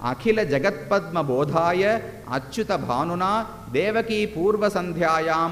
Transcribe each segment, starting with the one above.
அகில ஜகத்பத்ம போதாய அச்சுத பானுனா தேவகி பூர்வ சந்தியாயாம்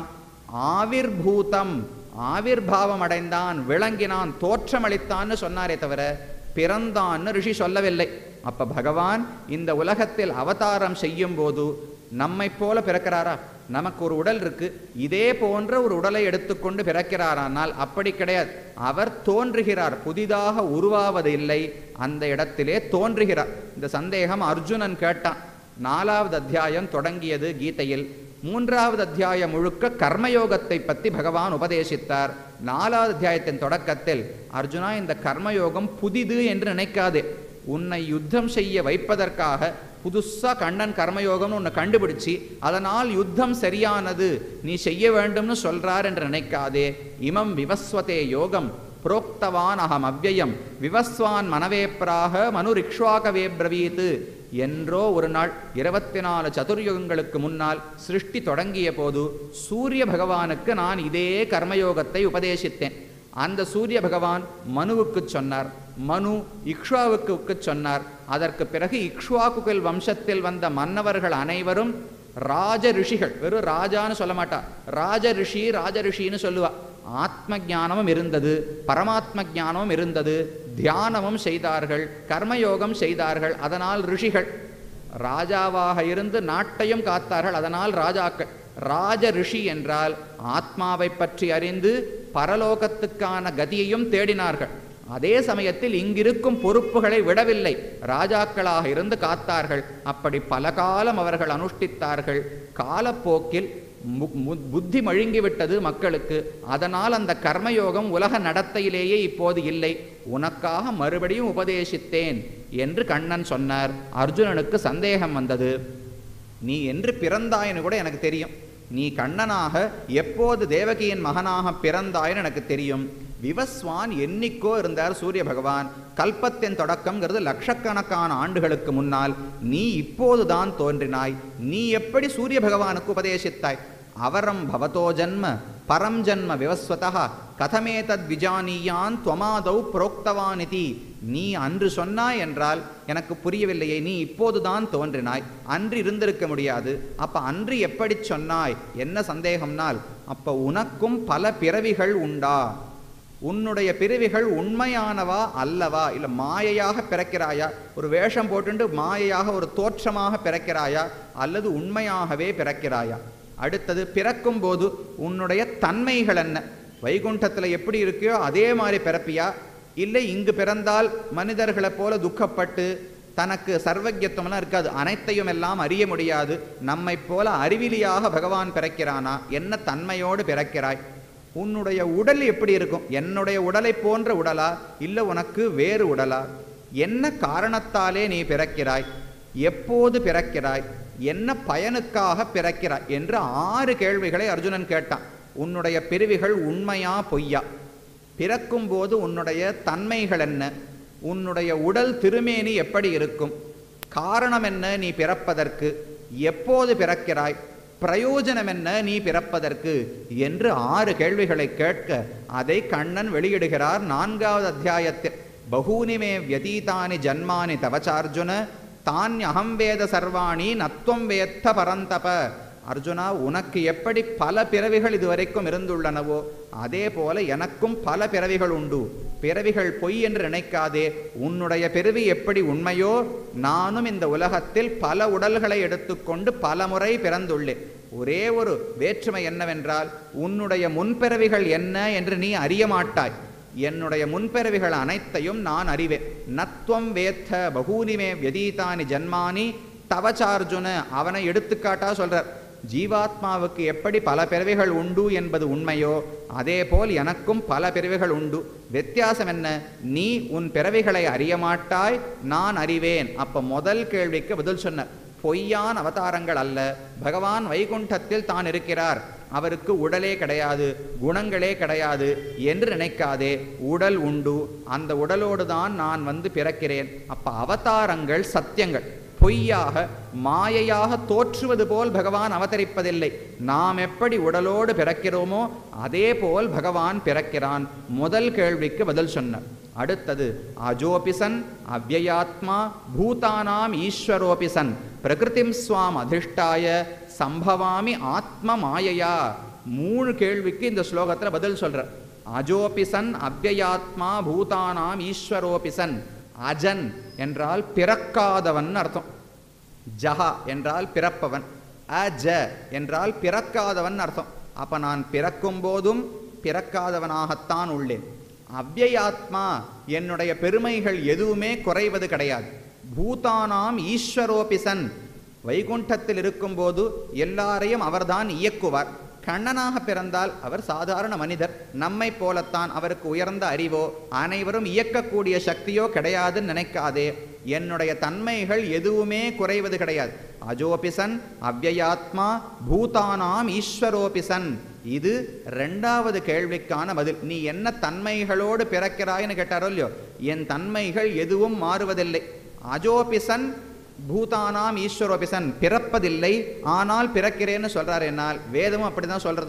ஆவிர்பூதம் ஆவிர்பாவம் அடைந்தான் விளங்கினான் தோற்றமளித்தான்னு சொன்னாரே தவிர பிறந்தான்னு ரிஷி சொல்லவில்லை அப்ப பகவான் இந்த உலகத்தில் அவதாரம் செய்யும் போது நம்மை போல பிறக்கிறாரா நமக்கு ஒரு உடல் இருக்கு இதே போன்ற ஒரு உடலை எடுத்துக்கொண்டு பிறக்கிறாரானால் அப்படி கிடையாது அவர் தோன்றுகிறார் புதிதாக உருவாவது இல்லை அந்த இடத்திலே தோன்றுகிறார் இந்த சந்தேகம் அர்ஜுனன் கேட்டான் நாலாவது அத்தியாயம் தொடங்கியது கீதையில் மூன்றாவது அத்தியாயம் முழுக்க கர்மயோகத்தை பற்றி பகவான் உபதேசித்தார் நாலாவது அத்தியாயத்தின் தொடக்கத்தில் அர்ஜுனா இந்த கர்மயோகம் புதிது என்று நினைக்காதே உன்னை யுத்தம் செய்ய வைப்பதற்காக புதுசா கண்ணன் கர்மயோகம்னு உன்னை கண்டுபிடிச்சு அதனால் யுத்தம் சரியானது நீ செய்ய வேண்டும்னு சொல்றார் என்று நினைக்காதே இமம் விவஸ்வதே யோகம் புரோக்தவான் அகம் அவ்வயம் விவஸ்வான் மனவேப்ராக மனு ரிக்ஷ்வாகவே பிரவீத்து என்றோ ஒரு நாள் இருபத்தி நாலு சதுர்யுகங்களுக்கு முன்னால் சிருஷ்டி தொடங்கிய போது சூரிய பகவானுக்கு நான் இதே கர்மயோகத்தை உபதேசித்தேன் அந்த சூரிய பகவான் மனுவுக்கு சொன்னார் மனு இக்ஷ்வாவுக்கு சொன்னார் அதற்கு பிறகு இக்ஷ்வாகுகள் வம்சத்தில் வந்த மன்னவர்கள் அனைவரும் ராஜ ரிஷிகள் வெறும் ராஜான்னு சொல்ல மாட்டா ராஜ ரிஷி ராஜ ரிஷின்னு சொல்லுவா ஆத்ம ஞானமும் இருந்தது பரமாத்ம ஞானமும் இருந்தது தியானமும் செய்தார்கள் கர்மயோகம் செய்தார்கள் அதனால் ரிஷிகள் ராஜாவாக இருந்து நாட்டையும் காத்தார்கள் அதனால் ராஜாக்கள் ராஜ ரிஷி என்றால் ஆத்மாவை பற்றி அறிந்து பரலோகத்துக்கான கதியையும் தேடினார்கள் அதே சமயத்தில் இங்கிருக்கும் பொறுப்புகளை விடவில்லை ராஜாக்களாக இருந்து காத்தார்கள் அப்படி பல காலம் அவர்கள் அனுஷ்டித்தார்கள் காலப்போக்கில் மு- மு- புத்தி மழுங்கிவிட்டது மக்களுக்கு அதனால் அந்த கர்மயோகம் உலக நடத்தையிலேயே இப்போது இல்லை உனக்காக மறுபடியும் உபதேசித்தேன் என்று கண்ணன் சொன்னார் அர்ஜுனனுக்கு சந்தேகம் வந்தது நீ என்று பிறந்தாயின்னு கூட எனக்கு தெரியும் நீ கண்ணனாக எப்போது தேவகியின் மகனாக பிறந்தாயின்னு எனக்கு தெரியும் விவஸ்வான் என்னைக்கோ இருந்தார் சூரிய பகவான் கல்பத்தின் தொடக்கம்ங்கிறது லட்சக்கணக்கான ஆண்டுகளுக்கு முன்னால் நீ இப்போதுதான் தோன்றினாய் நீ எப்படி சூரிய பகவானுக்கு உபதேசித்தாய் அவரம் பவதோ ஜன்ம பரம் ஜன்ம விவஸ்வதா கதமேதத் விஜானியான் துவமாதௌ புரோக்தவானிதி நீ அன்று சொன்னாய் என்றால் எனக்கு புரியவில்லையே நீ இப்போதுதான் தோன்றினாய் அன்று இருந்திருக்க முடியாது அப்ப அன்று எப்படி சொன்னாய் என்ன சந்தேகம்னால் அப்ப உனக்கும் பல பிறவிகள் உண்டா உன்னுடைய பிறவிகள் உண்மையானவா அல்லவா இல்ல மாயையாக பிறக்கிறாயா ஒரு வேஷம் போட்டுண்டு மாயையாக ஒரு தோற்றமாக பிறக்கிறாயா அல்லது உண்மையாகவே பிறக்கிறாயா அடுத்தது பிறக்கும் போது உன்னுடைய தன்மைகள் என்ன வைகுண்டத்துல எப்படி இருக்கையோ அதே மாதிரி பிறப்பியா இல்லை இங்கு பிறந்தால் மனிதர்களைப் போல துக்கப்பட்டு தனக்கு சர்வஜத்துவம்லாம் இருக்காது அனைத்தையும் எல்லாம் அறிய முடியாது நம்மைப் போல அறிவிலியாக பகவான் பிறக்கிறானா என்ன தன்மையோடு பிறக்கிறாய் உன்னுடைய உடல் எப்படி இருக்கும் என்னுடைய உடலை போன்ற உடலா இல்லை உனக்கு வேறு உடலா என்ன காரணத்தாலே நீ பிறக்கிறாய் எப்போது பிறக்கிறாய் என்ன பயனுக்காக பிறக்கிறாய் என்று ஆறு கேள்விகளை அர்ஜுனன் கேட்டான் உன்னுடைய பிரிவுகள் உண்மையா பொய்யா பிறக்கும்போது உன்னுடைய தன்மைகள் என்ன உன்னுடைய உடல் திருமேனி எப்படி இருக்கும் காரணம் என்ன நீ பிறப்பதற்கு எப்போது பிறக்கிறாய் பிரயோஜனம் என்ன நீ பிறப்பதற்கு என்று ஆறு கேள்விகளை கேட்க அதை கண்ணன் வெளியிடுகிறார் நான்காவது அத்தியாயத்தில் பகூனிமே வியதீதானி ஜன்மானி தவச்சார்ஜுன தான் அகம் வேத சர்வாணி நத்வம் வேத்த பரந்தப அர்ஜுனா உனக்கு எப்படி பல பிறவிகள் இதுவரைக்கும் இருந்துள்ளனவோ அதே போல எனக்கும் பல பிறவிகள் உண்டு பிறவிகள் பொய் என்று நினைக்காதே உன்னுடைய பிறவி எப்படி உண்மையோ நானும் இந்த உலகத்தில் பல உடல்களை எடுத்துக்கொண்டு பல முறை பிறந்துள்ளேன் ஒரே ஒரு வேற்றுமை என்னவென்றால் உன்னுடைய முன்பிறவிகள் என்ன என்று நீ அறிய மாட்டாய் என்னுடைய முன்பிறவிகள் அனைத்தையும் நான் அறிவேன் நத்வம் வேத்த பகூனிமே வியதீதானி ஜன்மானி தவச்சார்ஜுன அவனை எடுத்துக்காட்டா சொல்றார் ஜீவாத்மாவுக்கு எப்படி பல பிறவிகள் உண்டு என்பது உண்மையோ அதே போல் எனக்கும் பல பிறவிகள் உண்டு வித்தியாசம் என்ன நீ உன் பிறவிகளை அறிய மாட்டாய் நான் அறிவேன் அப்ப முதல் கேள்விக்கு பதில் சொன்ன பொய்யான் அவதாரங்கள் அல்ல பகவான் வைகுண்டத்தில் தான் இருக்கிறார் அவருக்கு உடலே கிடையாது குணங்களே கிடையாது என்று நினைக்காதே உடல் உண்டு அந்த உடலோடு தான் நான் வந்து பிறக்கிறேன் அப்ப அவதாரங்கள் சத்தியங்கள் பொய்யாக மாயையாக தோற்றுவது போல் பகவான் அவதரிப்பதில்லை நாம் எப்படி உடலோடு பிறக்கிறோமோ அதே போல் பகவான் பிறக்கிறான் முதல் கேள்விக்கு பதில் சொன்னார் அடுத்தது அஜோபிசன் அவ்யயாத்மா பூதானாம் ஈஸ்வரோபிசன் பிரகிருதிம் ஸ்வாம் அதிஷ்டாய சம்பவாமி ஆத்ம மாயையா மூணு கேள்விக்கு இந்த ஸ்லோகத்துல பதில் சொல்ற அஜோபிசன் அவ்யயாத்மா பூதானாம் ஈஸ்வரோபிசன் அஜன் என்றால் பிறக்காதவன் அர்த்தம் ஜஹா என்றால் பிறப்பவன் அஜ என்றால் பிறக்காதவன் அர்த்தம் அப்ப நான் பிறக்கும் போதும் பிறக்காதவனாகத்தான் உள்ளேன் அவ்யயாத்மா என்னுடைய பெருமைகள் எதுவுமே குறைவது கிடையாது பூதானாம் ஈஸ்வரோபிசன் வைகுண்டத்தில் இருக்கும்போது எல்லாரையும் அவர்தான் இயக்குவார் கண்ணனாக பிறந்தால் அவர் சாதாரண மனிதர் நம்மை போலத்தான் அவருக்கு உயர்ந்த அறிவோ அனைவரும் இயக்கக்கூடிய சக்தியோ கிடையாதுன்னு நினைக்காதே என்னுடைய தன்மைகள் எதுவுமே குறைவது கிடையாது அஜோபிசன் அவ்யயாத்மா பூதானாம் ஈஸ்வரோபிசன் இது ரெண்டாவது கேள்விக்கான பதில் நீ என்ன தன்மைகளோடு பிறக்கிறாய்னு கேட்டாரோ இல்லையோ என் தன்மைகள் எதுவும் மாறுவதில்லை அஜோபிசன் பூதானாம் ஈஸ்வரோபிசன் பிறப்பதில்லை ஆனால் பிறக்கிறேன்னு சொல்றாரு என்னால் வேதமும் அப்படிதான் சொல்றது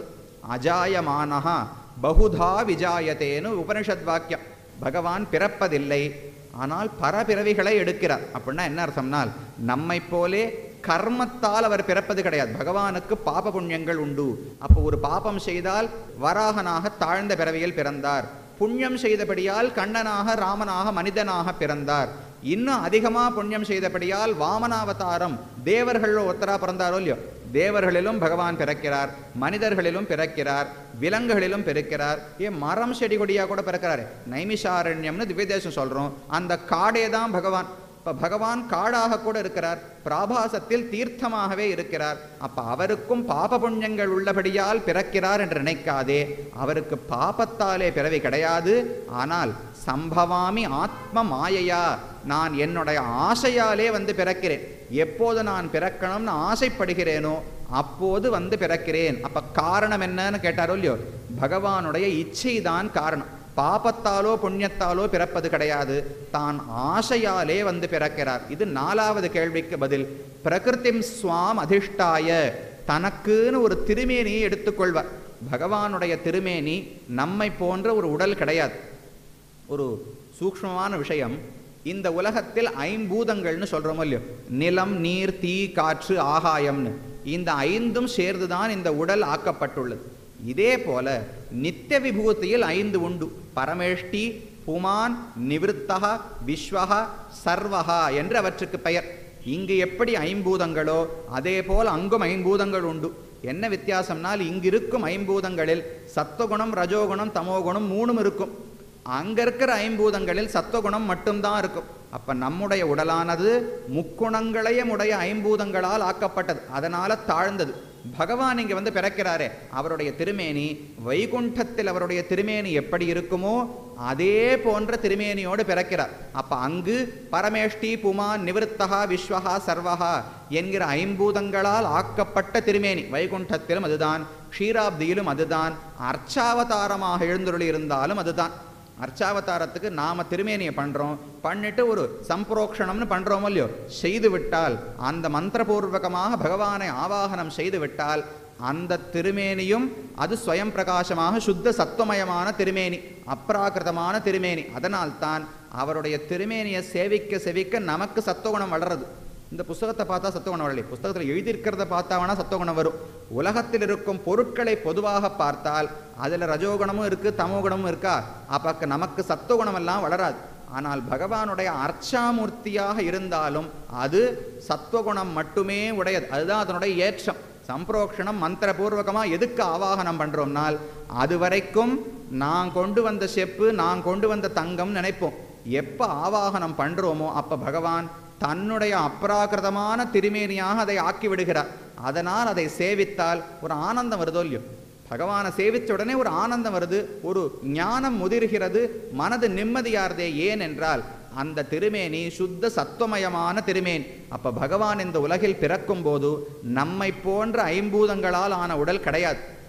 அஜாயமானஹா பகுதா விஜாயத்தேன்னு உபனிஷத் வாக்கியம் பகவான் பிறப்பதில்லை ஆனால் பரபிறவிகளை எடுக்கிறார் அப்படின்னா என்ன அர்த்தம்னால் நம்மை போலே கர்மத்தால் அவர் பிறப்பது கிடையாது பகவானுக்கு பாப புண்ணியங்கள் உண்டு அப்போ ஒரு பாபம் செய்தால் வராகனாக தாழ்ந்த பிறவியில் பிறந்தார் புண்ணியம் செய்தபடியால் கண்ணனாக ராமனாக மனிதனாக பிறந்தார் இன்னும் அதிகமாக புண்ணியம் செய்தபடியால் வாமனாவதாரம் தேவர்கள் ஒருத்தரா பிறந்தாரோ இல்லையோ தேவர்களிலும் பகவான் பிறக்கிறார் மனிதர்களிலும் பிறக்கிறார் விலங்குகளிலும் பிறக்கிறார் ஏன் மரம் செடி கொடியாக கூட பிறக்கிறாரு நைமிஷாரண்யம்னு திவ்யதேசம் சொல்றோம் அந்த காடே தான் பகவான் இப்போ பகவான் காடாக கூட இருக்கிறார் பிராபாசத்தில் தீர்த்தமாகவே இருக்கிறார் அப்ப அவருக்கும் பாப புண்ணியங்கள் உள்ளபடியால் பிறக்கிறார் என்று நினைக்காதே அவருக்கு பாபத்தாலே பிறவி கிடையாது ஆனால் சம்பவாமி ஆத்ம மாயையா நான் என்னுடைய ஆசையாலே வந்து பிறக்கிறேன் எப்போது நான் பிறக்கணும்னு ஆசைப்படுகிறேனோ அப்போது வந்து பிறக்கிறேன் அப்ப காரணம் என்னன்னு கேட்டாரோ இல்லையோ பகவானுடைய இச்சை தான் காரணம் பாபத்தாலோ புண்ணியத்தாலோ பிறப்பது கிடையாது தான் ஆசையாலே வந்து பிறக்கிறார் இது நாலாவது கேள்விக்கு பதில் பிரகிருதிம் ஸ்வாம் அதிஷ்டாய தனக்குன்னு ஒரு திருமேனியை எடுத்துக்கொள்வார் பகவானுடைய திருமேனி நம்மை போன்ற ஒரு உடல் கிடையாது ஒரு சூக்ஷ்மமான விஷயம் இந்த உலகத்தில் ஐம்பூதங்கள்னு சொல்றோமோ இல்லையோ நிலம் நீர் தீ காற்று ஆகாயம்னு இந்த ஐந்தும் சேர்ந்துதான் இந்த உடல் ஆக்கப்பட்டுள்ளது இதே போல நித்திய விபூதியில் ஐந்து உண்டு பரமேஷ்டி புமான் நிவிருத்தகா விஸ்வகா சர்வகா என்று அவற்றுக்கு பெயர் இங்கு எப்படி ஐம்பூதங்களோ அதே போல் அங்கும் ஐம்பூதங்கள் உண்டு என்ன வித்தியாசம்னால் இங்கிருக்கும் ஐம்பூதங்களில் சத்துவகுணம் ரஜோகுணம் தமோகுணம் மூணும் இருக்கும் அங்க இருக்கிற ஐம்பூதங்களில் சத்துவகுணம் மட்டும்தான் இருக்கும் அப்ப நம்முடைய உடலானது முக்குணங்களையும் உடைய ஐம்பூதங்களால் ஆக்கப்பட்டது அதனால தாழ்ந்தது பகவான் இங்க வந்து பிறக்கிறாரே அவருடைய திருமேனி வைகுண்டத்தில் அவருடைய திருமேனி எப்படி இருக்குமோ அதே போன்ற திருமேனியோடு பிறக்கிறார் அப்ப அங்கு பரமேஷ்டி புமான் நிவிருத்தகா விஸ்வகா சர்வகா என்கிற ஐம்பூதங்களால் ஆக்கப்பட்ட திருமேனி வைகுண்டத்திலும் அதுதான் க்ஷீராப்தியிலும் அதுதான் அர்ச்சாவதாரமாக எழுந்துருளி இருந்தாலும் அதுதான் அர்ச்சாவதாரத்துக்கு நாம திருமேனியை பண்றோம் பண்ணிட்டு ஒரு சம்பரோக்ஷணம்னு பண்றோமோ இல்லையோ செய்து விட்டால் அந்த மந்திரபூர்வகமாக பகவானை ஆவாகனம் செய்து விட்டால் அந்த திருமேனியும் அது ஸ்வயம் பிரகாசமாக சுத்த சத்துவமயமான திருமேனி அப்ராகிருதமான திருமேனி அதனால்தான் அவருடைய திருமேனியை சேவிக்க செவிக்க நமக்கு சத்துவகுணம் வளருது இந்த புஸ்தகத்தை பார்த்தா சத்துவகுணம் வரலை புஸ்தகத்தில் எழுதியிருக்கிறத பார்த்தா வேணா சத்துவகுணம் வரும் உலகத்தில் இருக்கும் பொருட்களை பொதுவாக பார்த்தால் அதில் ரஜோகுணமும் இருக்கு தமோகுணமும் இருக்கா அப்ப நமக்கு சத்துவகுணம் எல்லாம் வளராது ஆனால் பகவானுடைய அர்ச்சாமூர்த்தியாக இருந்தாலும் அது சத்துவகுணம் மட்டுமே உடையது அதுதான் அதனுடைய ஏற்றம் சம்பிரோக்ஷணம் மந்திரபூர்வகமாக எதுக்கு ஆவாகனம் பண்றோம்னால் அது வரைக்கும் நான் கொண்டு வந்த செப்பு நான் கொண்டு வந்த தங்கம் நினைப்போம் எப்போ ஆவாகனம் பண்றோமோ அப்ப பகவான் தன்னுடைய அப்ராகிருதமான திருமேனியாக அதை ஆக்கி விடுகிறார் அதனால் அதை சேவித்தால் ஒரு ஆனந்தம் வருதோ இல்லையோ பகவானை சேவித்த உடனே ஒரு ஆனந்தம் வருது ஒரு ஞானம் முதிர்கிறது மனது நிம்மதியார்தே ஏன் என்றால் அந்த திருமேனி சுத்த சத்துவமயமான திருமேனி அப்ப பகவான் இந்த உலகில் பிறக்கும் போது நம்மை போன்ற ஐம்பூதங்களால் ஆன உடல் கிடையாது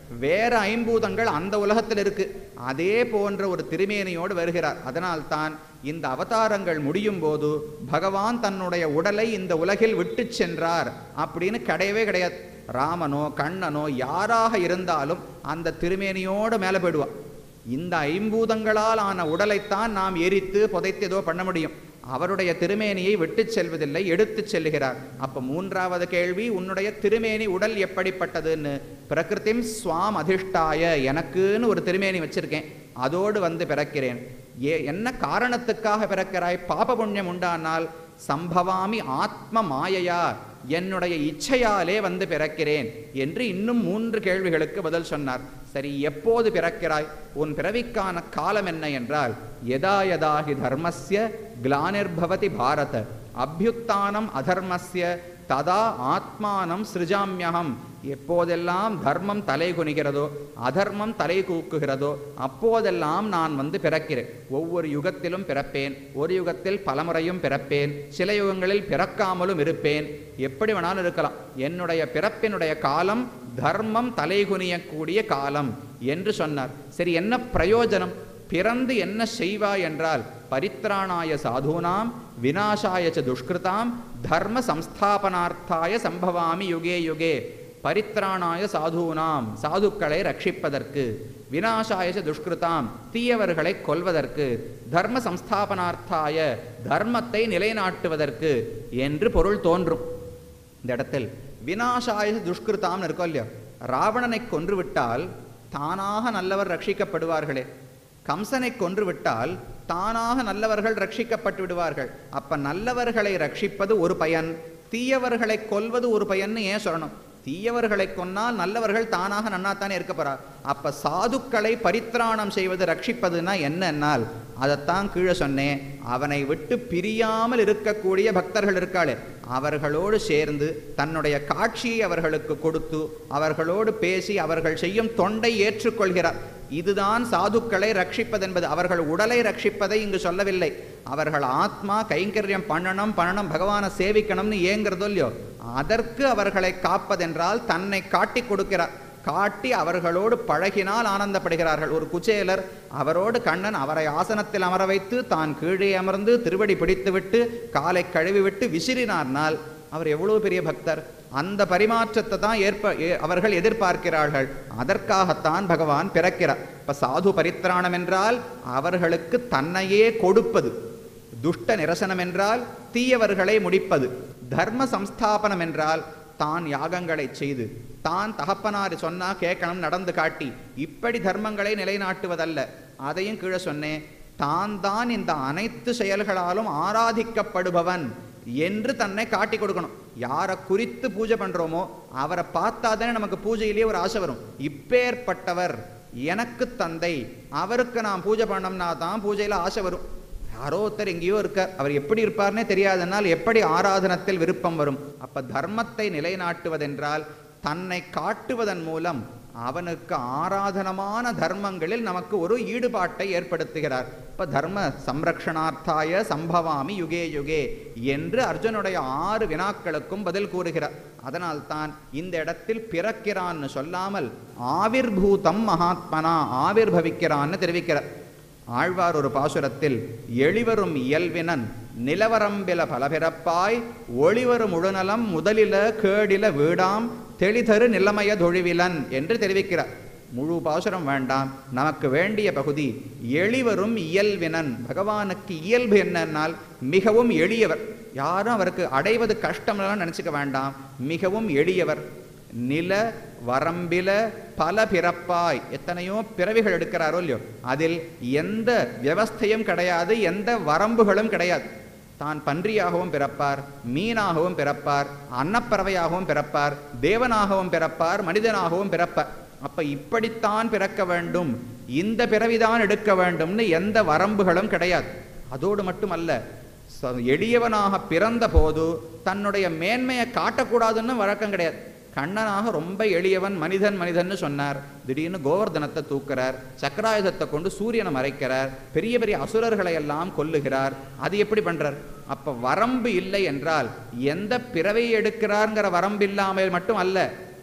வேற ஐம்பூதங்கள் அந்த உலகத்தில் இருக்கு அதே போன்ற ஒரு திருமேனியோடு வருகிறார் அதனால்தான் இந்த அவதாரங்கள் முடியும் போது பகவான் தன்னுடைய உடலை இந்த உலகில் விட்டு சென்றார் அப்படின்னு கிடையவே கிடையாது ராமனோ கண்ணனோ யாராக இருந்தாலும் அந்த திருமேனியோடு மேலே போயிடுவான் இந்த ஐம்பூதங்களால் ஆன உடலைத்தான் நாம் எரித்து புதைத்து ஏதோ பண்ண முடியும் அவருடைய திருமேனியை விட்டு செல்வதில்லை எடுத்து செல்லுகிறார் அப்ப மூன்றாவது கேள்வி உன்னுடைய திருமேனி உடல் எப்படிப்பட்டதுன்னு பிரகிருதிம் ஸ்வாம் அதிஷ்டாய எனக்குன்னு ஒரு திருமேனி வச்சிருக்கேன் அதோடு வந்து பிறக்கிறேன் ஏ என்ன காரணத்துக்காக பிறக்கிறாய் பாப புண்ணியம் உண்டானால் சம்பவாமி ஆத்ம மாயையா என்னுடைய இச்சையாலே வந்து பிறக்கிறேன் என்று இன்னும் மூன்று கேள்விகளுக்கு பதில் சொன்னார் சரி எப்போது பிறக்கிறாய் உன் பிறவிக்கான காலம் என்ன என்றால் யதா யதாஹி தர்மஸ்ய கிளானிர்பவதி பாரத அபியுத்தானம் அதர்மஸ்ய ததா ஆத்மானம் சிருஜாமியகம் எப்போதெல்லாம் தர்மம் தலை குனிகிறதோ அதர்மம் தலை தூக்குகிறதோ அப்போதெல்லாம் நான் வந்து பிறக்கிறேன் ஒவ்வொரு யுகத்திலும் பிறப்பேன் ஒரு யுகத்தில் பலமுறையும் பிறப்பேன் சில யுகங்களில் பிறக்காமலும் இருப்பேன் எப்படி வேணாலும் இருக்கலாம் என்னுடைய பிறப்பினுடைய காலம் தர்மம் தலை குனியக்கூடிய காலம் என்று சொன்னார் சரி என்ன பிரயோஜனம் பிறந்து என்ன செய்வாய் என்றால் பரித்ராணாய சாதூனாம் விநாசாய ச துஷ்கிருதாம் தர்ம சம்ஸ்தாபனார்த்தாய சம்பவாமி யுகே யுகே பரித்ராணாய சாதூனாம் சாதுக்களை ரட்சிப்பதற்கு விநாசாய ச துஷ்கிருதாம் தீயவர்களை கொல்வதற்கு தர்ம சம்ஸ்தாபனார்த்தாய தர்மத்தை நிலைநாட்டுவதற்கு என்று பொருள் தோன்றும் இந்த இடத்தில் விநாசாய துஷ்கிருதாம்னு இருக்கோ இல்லையோ ராவணனை கொன்றுவிட்டால் தானாக நல்லவர் ரட்சிக்கப்படுவார்களே கம்சனை கொன்றுவிட்டால் தானாக நல்லவர்கள் ரட்சிக்கப்பட்டு விடுவார்கள் அப்ப நல்லவர்களை ரட்சிப்பது ஒரு பயன் தீயவர்களை கொல்வது ஒரு பயன்னு ஏன் சொல்லணும் தீயவர்களை கொன்னால் நல்லவர்கள் தானாக நன்னாத்தானே இருக்க போறா அப்ப சாதுக்களை பரித்ராணம் செய்வது ரட்சிப்பதுன்னா என்னன்னால் அதைத்தான் கீழே சொன்னேன் அவனை விட்டு பிரியாமல் இருக்கக்கூடிய பக்தர்கள் இருக்காளே அவர்களோடு சேர்ந்து தன்னுடைய காட்சியை அவர்களுக்கு கொடுத்து அவர்களோடு பேசி அவர்கள் செய்யும் தொண்டை ஏற்றுக்கொள்கிறார் இதுதான் சாதுக்களை ரட்சிப்பதென்பது அவர்கள் உடலை ரட்சிப்பதை இங்கு சொல்லவில்லை அவர்கள் ஆத்மா கைங்கரியம் பண்ணணும் பண்ணணும் பகவானை சேவிக்கணும்னு ஏங்கிறதோ இல்லையோ அதற்கு அவர்களை காப்பதென்றால் தன்னை காட்டி கொடுக்கிறார் காட்டி அவர்களோடு பழகினால் ஆனந்தப்படுகிறார்கள் ஒரு குச்சேலர் அவரோடு கண்ணன் அவரை ஆசனத்தில் அமர வைத்து தான் கீழே அமர்ந்து திருவடி பிடித்துவிட்டு காலை கழுவிவிட்டு விசிறினார்னால் அவர் எவ்வளவு பெரிய பக்தர் அந்த பரிமாற்றத்தை தான் ஏற்ப ஏ- அவர்கள் எதிர்பார்க்கிறார்கள் அதற்காகத்தான் பகவான் பிறக்கிறார் இப்ப சாது பரித்ராணம் என்றால் அவர்களுக்கு தன்னையே கொடுப்பது துஷ்ட நிரசனம் என்றால் தீயவர்களை முடிப்பது தர்ம சம்ஸ்தாபனம் என்றால் தான் யாகங்களை செய்து தான் தகப்பனார் சொன்னா கேட்கணும் நடந்து காட்டி இப்படி தர்மங்களை நிலைநாட்டுவதல்ல அதையும் கீழே சொன்னேன் தான் தான் இந்த அனைத்து செயல்களாலும் ஆராதிக்கப்படுபவன் என்று தன்னை காட்டி கொடுக்கணும் யாரை குறித்து பூஜை பண்றோமோ அவரை பார்த்தாதானே நமக்கு பூஜையிலேயே ஒரு ஆசை வரும் இப்பேற்பட்டவர் எனக்கு தந்தை அவருக்கு நான் பூஜை பண்ணோம்னா தான் பூஜையில ஆசை வரும் யாரோ ஒருத்தர் எங்கேயோ இருக்கார் அவர் எப்படி இருப்பார்னே தெரியாதனால் எப்படி ஆராதனத்தில் விருப்பம் வரும் அப்ப தர்மத்தை நிலைநாட்டுவதென்றால் தன்னை காட்டுவதன் மூலம் அவனுக்கு ஆராதனமான தர்மங்களில் நமக்கு ஒரு ஈடுபாட்டை ஏற்படுத்துகிறார் இப்ப தர்ம சம்ரக்ஷணார்த்தாய சம்பவாமி யுகே யுகே என்று அர்ஜுனுடைய ஆறு வினாக்களுக்கும் பதில் கூறுகிறார் அதனால்தான் இந்த இடத்தில் பிறக்கிறான்னு சொல்லாமல் ஆவிர்பூதம் மகாத்மனா ஆவிர்பவிக்கிறான்னு தெரிவிக்கிறார் ஆழ்வார் ஒரு பாசுரத்தில் எளிவரும் இயல்பினன் நிலவரம்பில பலபிறப்பாய் ஒளிவரும் உழுநலம் முதலில கேடில வீடாம் தெளிதரு நிலைமய தொழிவிலன் என்று தெரிவிக்கிறார் முழு பாசுரம் வேண்டாம் நமக்கு வேண்டிய பகுதி எளிவரும் இயல்பினன் பகவானுக்கு இயல்பு என்னன்னால் மிகவும் எளியவர் யாரும் அவருக்கு அடைவது கஷ்டம்லாம் நினைச்சுக்க வேண்டாம் மிகவும் எளியவர் நில வரம்பில பல பிறப்பாய் எத்தனையோ பிறவிகள் எடுக்கிறாரோ இல்லையோ அதில் எந்த வியவஸ்தையும் கிடையாது எந்த வரம்புகளும் கிடையாது தான் பன்றியாகவும் பிறப்பார் மீனாகவும் பிறப்பார் அன்னப்பறவையாகவும் பிறப்பார் தேவனாகவும் பிறப்பார் மனிதனாகவும் பிறப்பார் அப்ப இப்படித்தான் பிறக்க வேண்டும் இந்த பிறவிதான் எடுக்க வேண்டும்னு எந்த வரம்புகளும் கிடையாது அதோடு மட்டுமல்ல ச- எளியவனாக பிறந்த போது தன்னுடைய மேன்மையை காட்டக்கூடாதுன்னு வழக்கம் கிடையாது கண்ணனாக ரொம்ப எளியவன் மனிதன் மனிதன்னு சொன்னார் திடீர்னு கோவர்தனத்தை தூக்குறார் சக்கராயுதத்தை கொண்டு சூரியனை மறைக்கிறார் பெரிய பெரிய அசுரர்களை எல்லாம் கொல்லுகிறார் அது எப்படி பண்றார் அப்ப வரம்பு இல்லை என்றால் எந்த பிறவை எடுக்கிறார்ங்கிற வரம்பு இல்லாமல் மட்டும் அல்ல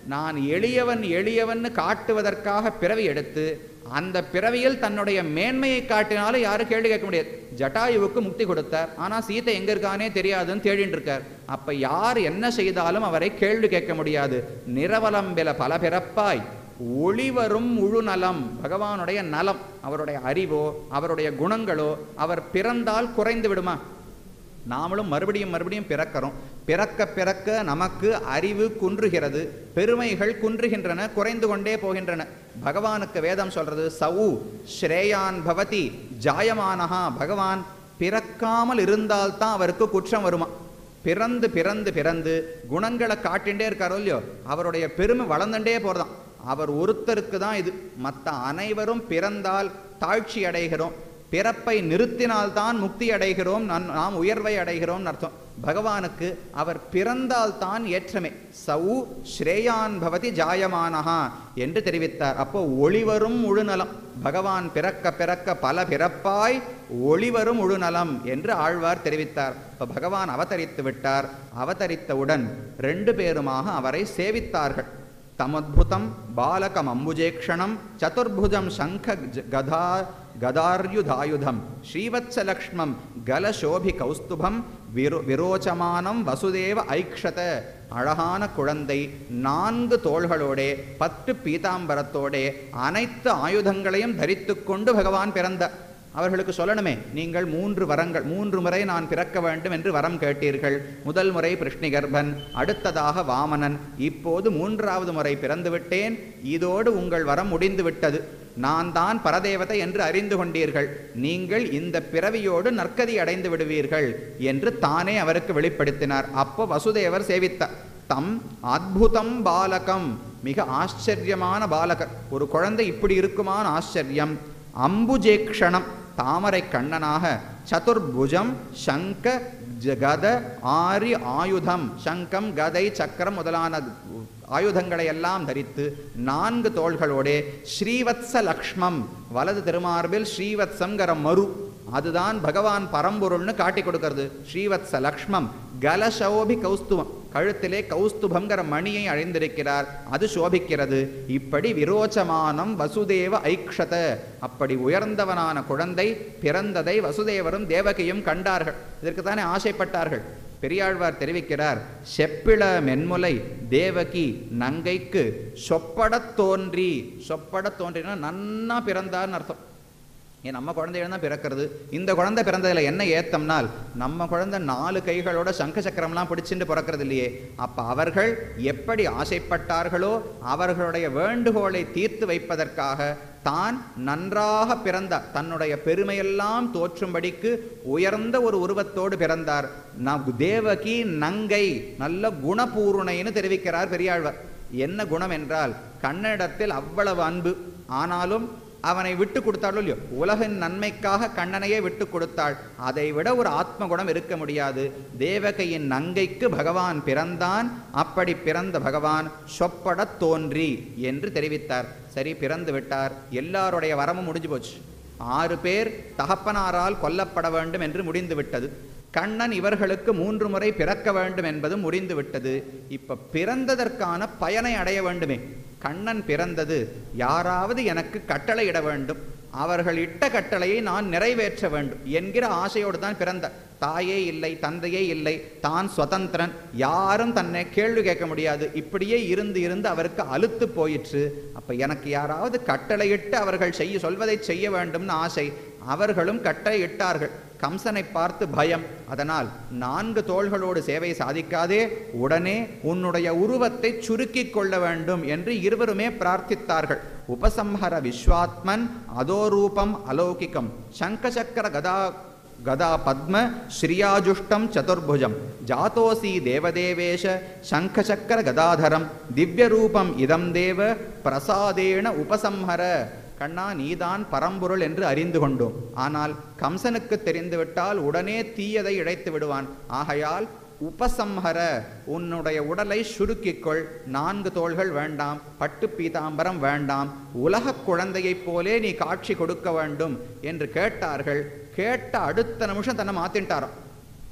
நான் எளியவன் எளியவன் காட்டுவதற்காக பிறவி எடுத்து அந்த பிறவியில் தன்னுடைய மேன்மையை காட்டினாலும் யாரும் கேள்வி கேட்க முடியாது ஜட்டாயுவுக்கு முக்தி கொடுத்தார் ஆனா சீதை எங்க இருக்கானே தெரியாதுன்னு தேடிட்டு இருக்கார் அப்ப யார் என்ன செய்தாலும் அவரை கேள்வி கேட்க முடியாது நிரவலம்பில பல பிறப்பாய் ஒளிவரும் முழுநலம் பகவானுடைய நலம் அவருடைய அறிவோ அவருடைய குணங்களோ அவர் பிறந்தால் குறைந்து விடுமா நாமளும் மறுபடியும் மறுபடியும் பிறக்கிறோம் பிறக்க பிறக்க நமக்கு அறிவு குன்றுகிறது பெருமைகள் குன்றுகின்றன குறைந்து கொண்டே போகின்றன பகவானுக்கு வேதம் சொல்றது சவு ஸ்ரேயான் பவதி ஜாயமானஹா பகவான் பிறக்காமல் இருந்தால்தான் அவருக்கு குற்றம் வருமா பிறந்து பிறந்து பிறந்து குணங்களை காட்டிண்டே இருக்காரோ இல்லையோ அவருடைய பெருமை வளர்ந்துட்டே போறதாம் அவர் ஒருத்தருக்கு தான் இது மற்ற அனைவரும் பிறந்தால் தாழ்ச்சி அடைகிறோம் பிறப்பை நிறுத்தினால்தான் முக்தி அடைகிறோம் நன்- நாம் உயர்வை அடைகிறோம் அர்த்தம் பகவானுக்கு அவர் பிறந்தால்தான் ஏற்றமே சவு ஸ்ரேயான் பவதி ஜாயமானஹா என்று தெரிவித்தார் அப்போ ஒளிவரும் முழுநலம் பகவான் பிறக்க பிறக்க பல பிறப்பாய் ஒளிவரும் முழுநலம் என்று ஆழ்வார் தெரிவித்தார் இப்ப பகவான் அவதரித்து விட்டார் அவதரித்தவுடன் ரெண்டு பேருமாக அவரை சேவித்தார்கள் தமத்புதம் பாலகம் அம்புஜேக்ஷணம் சதுர்புஜம் சங்க ஜ- கதா கதார்யுதாயுதம் ஸ்ரீவத்சலக்ஷ்மம் கலசோபி கௌஸ்துபம் விரோ விரோச்சமானம் வசுதேவ ஐக்ஷத அழகான குழந்தை நான்கு தோள்களோடே பத்து பீதாம்பரத்தோடே அனைத்து ஆயுதங்களையும் தரித்துக் கொண்டு பகவான் பிறந்தார் அவர்களுக்கு சொல்லணுமே நீங்கள் மூன்று வரங்கள் மூன்று முறை நான் பிறக்க வேண்டும் என்று வரம் கேட்டீர்கள் முதல் முறை பிருஷ்ணிகர்பன் அடுத்ததாக வாமனன் இப்போது மூன்றாவது முறை பிறந்து விட்டேன் இதோடு உங்கள் வரம் முடிந்து விட்டது நான் தான் பரதேவதை என்று அறிந்து கொண்டீர்கள் நீங்கள் இந்த பிறவியோடு நற்கதி அடைந்து விடுவீர்கள் என்று தானே அவருக்கு வெளிப்படுத்தினார் அப்போ வசுதேவர் சேவித்தார் தம் அத்புதம் பாலகம் மிக ஆச்சரியமான பாலகர் ஒரு குழந்தை இப்படி இருக்குமான ஆச்சரியம் அம்புஜேக்ஷணம் தாமரை கண்ணனாக சதுர்புஜம் சங்க ஜ- கத ஆரி ஆயுதம் சங்கம் கதை சக்கரம் முதலான ஆயுதங்களை எல்லாம் தரித்து நான்கு தோள்களோடே ஸ்ரீவத்ச லக்ஷ்மம் வலது திருமார்பில் ஸ்ரீவத்சங்கிற மரு அதுதான் பகவான் பரம்பொருள்னு காட்டி கொடுக்கிறது ஸ்ரீவத்ச லக்ஷ்மம் கலசோபி கௌஸ்துவம் கழுத்திலே கௌஸ்துபங்கிற மணியை அழிந்திருக்கிறார் அது சோபிக்கிறது இப்படி விரோச்சமானம் வசுதேவ ஐக்ஷத அப்படி உயர்ந்தவனான குழந்தை பிறந்ததை வசுதேவரும் தேவகியும் கண்டார்கள் இதற்கு தானே ஆசைப்பட்டார்கள் பெரியாழ்வார் தெரிவிக்கிறார் செப்பிள மென்முலை தேவகி நங்கைக்கு சொப்படத் தோன்றி சொப்படத் தோன்றினா நன்னா பிறந்தார்னு அர்த்தம் ஏன் நம்ம குழந்தைகள் தான் பிறக்கிறது இந்த குழந்தை பிறந்ததுல என்ன ஏத்தம்னால் நம்ம குழந்தை நாலு கைகளோட சங்க சக்கரம்லாம் பிடிச்சிட்டு பிறக்கிறது இல்லையே அப்ப அவர்கள் எப்படி ஆசைப்பட்டார்களோ அவர்களுடைய வேண்டுகோளை தீர்த்து வைப்பதற்காக தான் நன்றாக பிறந்தார் தன்னுடைய பெருமையெல்லாம் தோற்றும்படிக்கு உயர்ந்த ஒரு உருவத்தோடு பிறந்தார் நம் தேவகி நங்கை நல்ல குணபூர்ணைன்னு தெரிவிக்கிறார் பெரியாழ்வார் என்ன குணம் என்றால் கண்ணனிடத்தில் அவ்வளவு அன்பு ஆனாலும் அவனை விட்டு கொடுத்தாளோ இல்லையோ உலகின் நன்மைக்காக கண்ணனையே விட்டு கொடுத்தாள் அதை விட ஒரு ஆத்ம குணம் இருக்க முடியாது தேவகையின் நங்கைக்கு பகவான் பிறந்தான் அப்படி பிறந்த பகவான் சொப்படத் தோன்றி என்று தெரிவித்தார் சரி பிறந்து விட்டார் எல்லாருடைய வரமும் முடிஞ்சு போச்சு ஆறு பேர் தகப்பனாரால் கொல்லப்பட வேண்டும் என்று முடிந்து விட்டது கண்ணன் இவர்களுக்கு மூன்று முறை பிறக்க வேண்டும் என்பதும் முடிந்து விட்டது இப்ப பிறந்ததற்கான பயனை அடைய வேண்டுமே கண்ணன் பிறந்தது யாராவது எனக்கு கட்டளையிட வேண்டும் அவர்கள் இட்ட கட்டளையை நான் நிறைவேற்ற வேண்டும் என்கிற ஆசையோடு தான் பிறந்த தாயே இல்லை தந்தையே இல்லை தான் சுதந்திரன் யாரும் தன்னை கேள்வி கேட்க முடியாது இப்படியே இருந்து இருந்து அவருக்கு அலுத்து போயிற்று அப்ப எனக்கு யாராவது கட்டளையிட்டு அவர்கள் செய்ய சொல்வதை செய்ய வேண்டும்னு ஆசை அவர்களும் கட்டளையிட்டார்கள் கம்சனை பார்த்து பயம் அதனால் நான்கு தோள்களோடு சேவை சாதிக்காதே உடனே உன்னுடைய உருவத்தை சுருக்கிக் கொள்ள வேண்டும் என்று இருவருமே பிரார்த்தித்தார்கள் உபசம்ஹர விஸ்வாத்மன் அதோரூபம் அலௌகிகம் சங்கசக்கர கதா கதா பத்ம ஸ்ரீயாஜுஷ்டம் சதுர்புஜம் ஜாதோசி தேவதேவேஷ சங்கசக்கர கதாதரம் திவ்யரூபம் இதம் தேவ பிரசாதேன உபசம்ஹர கண்ணா நீதான் பரம்பொருள் என்று அறிந்து கொண்டோம் ஆனால் கம்சனுக்கு தெரிந்துவிட்டால் உடனே தீயதை இழைத்து விடுவான் ஆகையால் உபசம்ஹர உன்னுடைய உடலை சுருக்கிக்கொள் நான்கு தோள்கள் வேண்டாம் பட்டு பீதாம்பரம் வேண்டாம் உலகக் குழந்தையைப் போலே நீ காட்சி கொடுக்க வேண்டும் என்று கேட்டார்கள் கேட்ட அடுத்த நிமிஷம் தன்னை மாத்தின்ட்டாராம்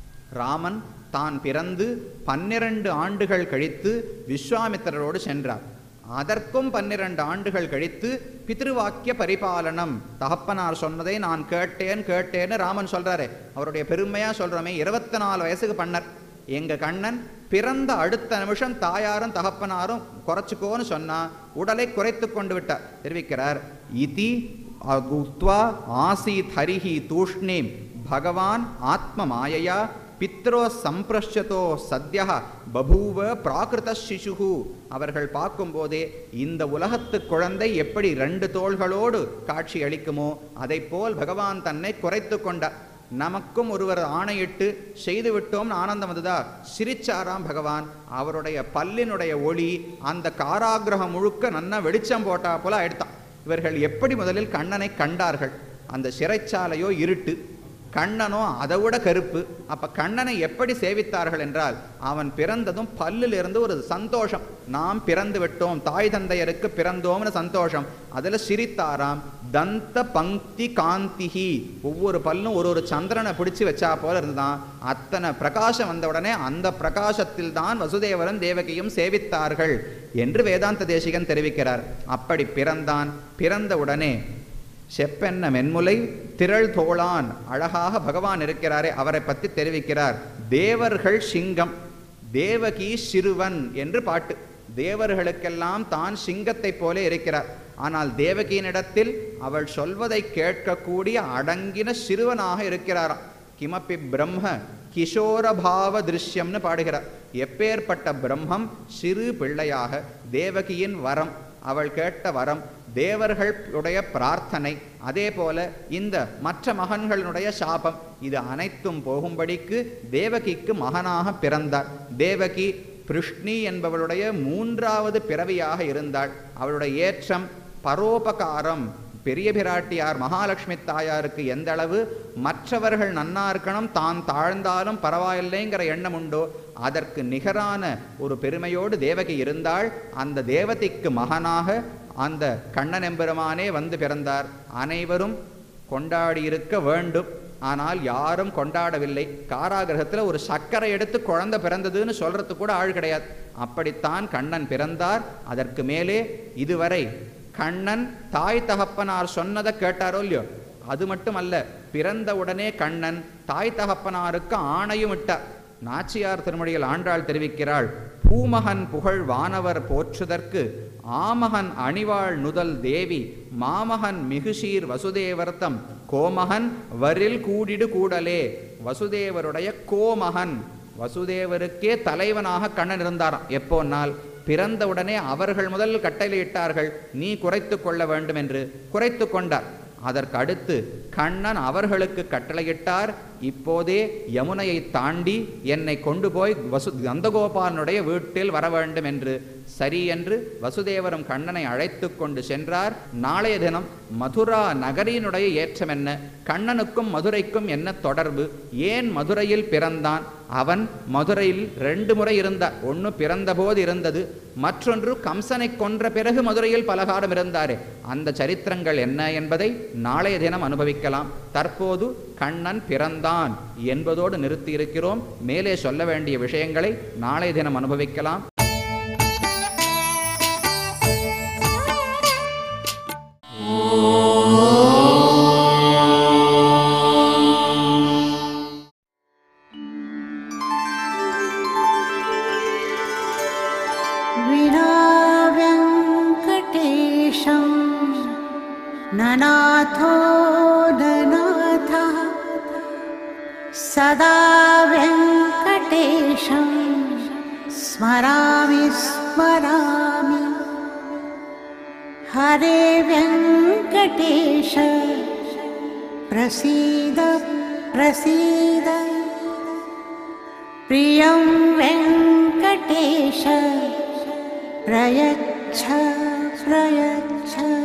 ராமன் தான் பிறந்து பன்னிரண்டு ஆண்டுகள் கழித்து விஸ்வாமித்திரரோடு சென்றார் அதற்கும் பன்னிரண்டு ஆண்டுகள் கழித்து பித்ருவாக்கிய பரிபாலனம் தகப்பனார் சொன்னதை நான் கேட்டேன் கேட்டேன்னு ராமன் சொல்றாரு அவருடைய பெருமையா சொல்றோமே இருபத்தி நாலு வயசுக்கு பண்ணர் எங்க கண்ணன் பிறந்த அடுத்த நிமிஷம் தாயாரும் தகப்பனாரும் குறைச்சுக்கோன்னு சொன்னா உடலை குறைத்து கொண்டு விட்டார் தெரிவிக்கிறார் இதி உக்த்வா ஆசீத் ஹரிஹி தூஷ்ணீம் பகவான் ஆத்ம மாயையா பித்ரோ சம்பிரஷ்யதோ சத்யா பபூவ பிராகிருத சிசுகு அவர்கள் பார்க்கும்போதே இந்த உலகத்து குழந்தை எப்படி ரெண்டு தோள்களோடு காட்சி அளிக்குமோ அதைப் போல் பகவான் தன்னை குறைத்து கொண்டார் நமக்கும் ஒருவர் ஆணையிட்டு செய்து விட்டோம்னு ஆனந்தம் வந்ததா சிரிச்சாராம் பகவான் அவருடைய பல்லினுடைய ஒளி அந்த காராகிரகம் முழுக்க நன்னா வெளிச்சம் போட்டா போல எடுத்தான் இவர்கள் எப்படி முதலில் கண்ணனை கண்டார்கள் அந்த சிறைச்சாலையோ இருட்டு கண்ணனோ அதை விட கருப்பு அப்ப கண்ணனை எப்படி சேவித்தார்கள் என்றால் அவன் பிறந்ததும் பல்லிலிருந்து ஒரு சந்தோஷம் நாம் பிறந்து விட்டோம் தாய் தந்தையருக்கு பிறந்தோம்னு சந்தோஷம் அதுல சிரித்தாராம் தந்த பங்கி காந்திஹி ஒவ்வொரு பல்லும் ஒரு ஒரு சந்திரனை பிடிச்சு வச்சா போல இருந்துதான் அத்தனை பிரகாசம் வந்த உடனே அந்த பிரகாசத்தில் தான் வசுதேவரும் தேவகியும் சேவித்தார்கள் என்று வேதாந்த தேசிகன் தெரிவிக்கிறார் அப்படி பிறந்தான் பிறந்த உடனே செப்பென்ன மென்முலை திரள் தோளான் அழகாக பகவான் இருக்கிறாரே அவரை பற்றி தெரிவிக்கிறார் தேவர்கள் சிங்கம் தேவகி சிறுவன் என்று பாட்டு தேவர்களுக்கெல்லாம் தான் சிங்கத்தைப் போல இருக்கிறார் ஆனால் தேவகியினிடத்தில் அவள் சொல்வதை கேட்கக்கூடிய அடங்கின சிறுவனாக இருக்கிறாராம் கிமப்பி பிரம்ம கிஷோரபாவ திருஷ்யம்னு பாடுகிறார் எப்பேற்பட்ட பிரம்மம் சிறு பிள்ளையாக தேவகியின் வரம் அவள் கேட்ட வரம் தேவர்களுடைய பிரார்த்தனை அதே போல இந்த மற்ற மகன்களுடைய சாபம் இது அனைத்தும் போகும்படிக்கு தேவகிக்கு மகனாக பிறந்தார் தேவகி பிருஷ்ணி என்பவளுடைய மூன்றாவது பிறவியாக இருந்தாள் அவளுடைய ஏற்றம் பரோபகாரம் பெரிய பிராட்டியார் மகாலட்சுமி தாயாருக்கு எந்த அளவு மற்றவர்கள் நன்னா இருக்கணும் தான் தாழ்ந்தாலும் பரவாயில்லைங்கிற எண்ணம் உண்டோ அதற்கு நிகரான ஒரு பெருமையோடு தேவகி இருந்தால் அந்த தேவதைக்கு மகனாக அந்த கண்ணன் எம்பெருமானே வந்து பிறந்தார் அனைவரும் கொண்டாடி இருக்க வேண்டும் ஆனால் யாரும் கொண்டாடவில்லை காராகிரகத்தில் ஒரு சக்கரை எடுத்து குழந்தை பிறந்ததுன்னு சொல்றது கூட ஆள் கிடையாது அப்படித்தான் கண்ணன் பிறந்தார் அதற்கு மேலே இதுவரை கண்ணன் தாய் தகப்பனார் சொன்னதை கேட்டாரோ இல்லையோ அது மட்டுமல்ல பிறந்த உடனே கண்ணன் தாய் தகப்பனாருக்கு ஆணையும் இட்டார் நாச்சியார் திருமொழியில் ஆண்டாள் தெரிவிக்கிறாள் பூமகன் புகழ் வானவர் போற்றுதற்கு ஆமகன் அணிவாள் நுதல் தேவி மாமகன் மிகுசீர் வசுதேவர்த்தம் கோமகன் வரில் கூடிடு கூடலே வசுதேவருடைய கோமகன் வசுதேவருக்கே தலைவனாக கண்ணன் இருந்தாராம் எப்போனால் பிறந்தவுடனே அவர்கள் முதல் கட்டளையிட்டார்கள் நீ குறைத்து கொள்ள வேண்டும் என்று குறைத்து கொண்டார் அதற்கு அடுத்து கண்ணன் அவர்களுக்கு கட்டளையிட்டார் இப்போதே யமுனையை தாண்டி என்னை கொண்டு போய் வசு நந்தகோபாலனுடைய வீட்டில் வர வேண்டும் என்று சரி என்று வசுதேவரும் கண்ணனை அழைத்து கொண்டு சென்றார் நாளைய தினம் மதுரா நகரினுடைய ஏற்றம் என்ன கண்ணனுக்கும் மதுரைக்கும் என்ன தொடர்பு ஏன் மதுரையில் பிறந்தான் அவன் மதுரையில் ரெண்டு முறை இருந்தார் ஒன்று பிறந்தபோது இருந்தது மற்றொன்று கம்சனை கொன்ற பிறகு மதுரையில் பலகாலம் இருந்தாரே அந்த சரித்திரங்கள் என்ன என்பதை நாளைய தினம் அனுபவிக்கலாம் தற்போது கண்ணன் பிறந்தான் என்பதோடு நிறுத்தி இருக்கிறோம் மேலே சொல்ல வேண்டிய விஷயங்களை நாளைய தினம் அனுபவிக்கலாம் विना व्यङ्कटेशं ननाथो ननाथः सदा व्यङ्कटेशं स्मरामि स्मरामि हरे व्यङ्कटेश प्रसीद प्रसीद प्रियं वेङ्कटेश प्रयच्छ प्रयच्छ